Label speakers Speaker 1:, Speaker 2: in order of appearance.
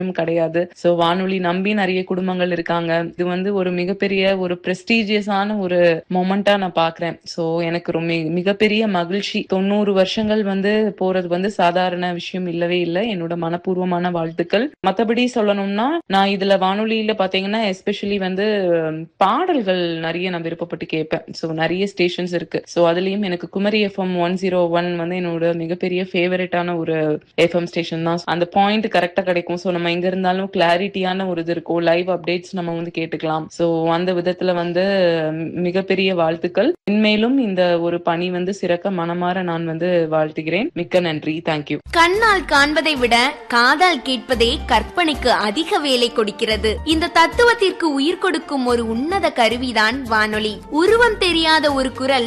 Speaker 1: கிடையாது சோ வானொலி நம்பி நிறைய குடும்பங்கள் இருக்காங்க இது வந்து ஒரு மிகப்பெரிய ஒரு பிரஸ்டீஜியஸான ஒரு மொமெண்டா நான் பாக்குறேன் சோ எனக்கு ரொம்ப மிகப்பெரிய மகிழ்ச்சி தொண்ணூறு வருஷங்கள் வந்து போறது வந்து சாதாரண விஷயம் இல்லவே இல்லை என்னோட மனப்பூர்வமான வாழ்த்துக்கள் மத்தபடி சொல்லணும்னா நான் இதுல வானொலியில பாத்தீங்கன்னா எஸ்பெஷலி வந்து பாடல்கள் நிறைய நான் விருப்பப்பட்டு கேட்பேன் சோ நிறைய ஸ்டேஷன்ஸ் இருக்கு சோ அதுலயும் எனக்கு Kumari FM one zero one வந்து என்னோட மிகப்பெரிய ஃபேவரட்டான ஒரு எஃப்எம் ஸ்டேஷன் தான் அந்த பாயிண்ட் கரெக்டா கிடைக்கும் சோ நம்ம எங்க இருந்தாலும் கிளாரிட்டியான ஒரு இது இருக்கும் லைவ் அப்டேட்ஸ் நம்ம வந்து கேட்டுக்கலாம் சோ அந்த விதத்துல வந்து மிகப்பெரிய வாழ்த்துக்கள் இன்மேலும் இந்த ஒரு பணி வந்து சிறக்க மனமாற நான் வந்து வாழ்த்துகிறேன் மிக்க நன்றி தேங்க்யூ
Speaker 2: கண்ணால் காண்பதை விட காதால் கேட்பதே கற்பனைக்கு அதிக வேலை கொடுக்கிறது இந்த தத்துவத்திற்கு உயிர் கொடுக்கும் ஒரு உன்னத கருவிதான் வானொலி உருவம் தெரியாத ஒரு குரல்